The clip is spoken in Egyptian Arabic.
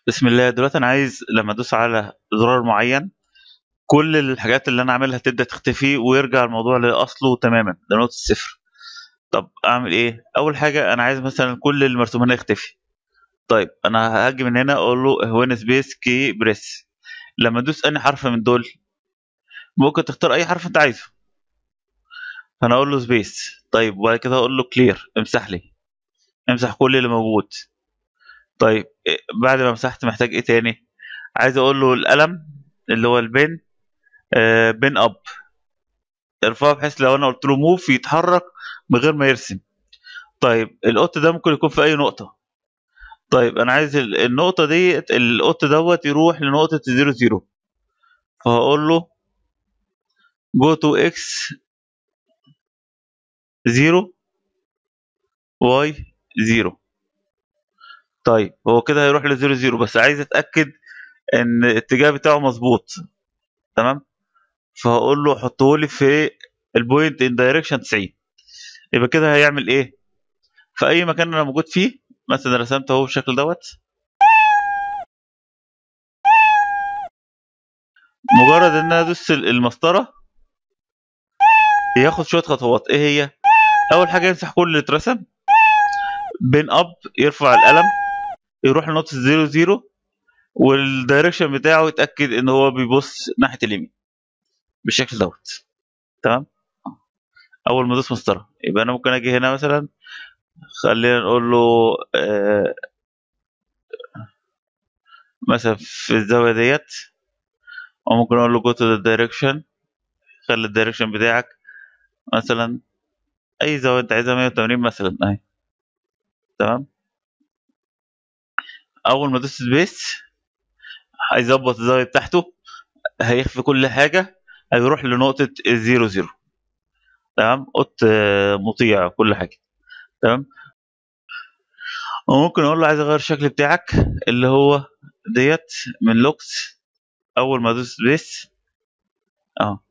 بسم الله دلوقتي انا عايز لما ادوس على زرار معين كل الحاجات اللي انا عاملها تبدا تختفي ويرجع الموضوع لاصله تماما لنقطه الصفر طب اعمل ايه اول حاجه انا عايز مثلا كل المرسوم هنا يختفي طيب انا هاجي من هنا اقول له هوين سبيس كي بريس لما ادوس اي حرف من دول ممكن تختار اي حرف انت عايزه فانا اقول له سبيس طيب وبعد كده اقول له كلير امسح لي امسح كل اللي موجود طيب إيه، بعد ما مسحت محتاج ايه تاني عايز اقول له القلم اللي هو البن آه بن اب ارفعه بحيث لو انا قلت له موف يتحرك من غير ما يرسم طيب القط ده ممكن يكون في اي نقطه طيب انا عايز ال- النقطه دي القط دوت يروح لنقطه زيرو زيرو فهقول له جو تو اكس زيرو واي زيرو طيب هو كده هيروح لزيرو زيرو بس عايز اتاكد ان الاتجاه بتاعه مظبوط تمام فهقول له حطه لي في البوينت ان دايركشن 90 يبقى كده هيعمل ايه في اي مكان انا موجود فيه مثلا رسمت اهو بالشكل دوت مجرد ان انا ادوس ال- المسطره ياخد شويه خطوات ايه هي اول حاجه يمسح كل اللي اترسم بين اب يرفع القلم يروح لنقطه زيرو زيرو والدايركشن بتاعه يتاكد ان هو بيبص ناحيه اليمين بالشكل دوت تمام اول ما ادوس مسطره يبقى انا ممكن اجي هنا مثلا خلينا نقول له آه مثلا في الزاويه ديت او ممكن اقول له جو تو ذا دايركشن خلي الدايركشن بتاعك مثلا اي زاويه انت عايزها 180 مثلا اهي تمام اول ما ادوس سبيس هيظبط الزاويه بتاعته هيخفي كل حاجه هيروح لنقطه الزيرو زيرو تمام قط آه، مطيع كل حاجه تمام وممكن اقول له عايز اغير الشكل بتاعك اللي هو ديت من لوكس اول ما ادوس سبيس اه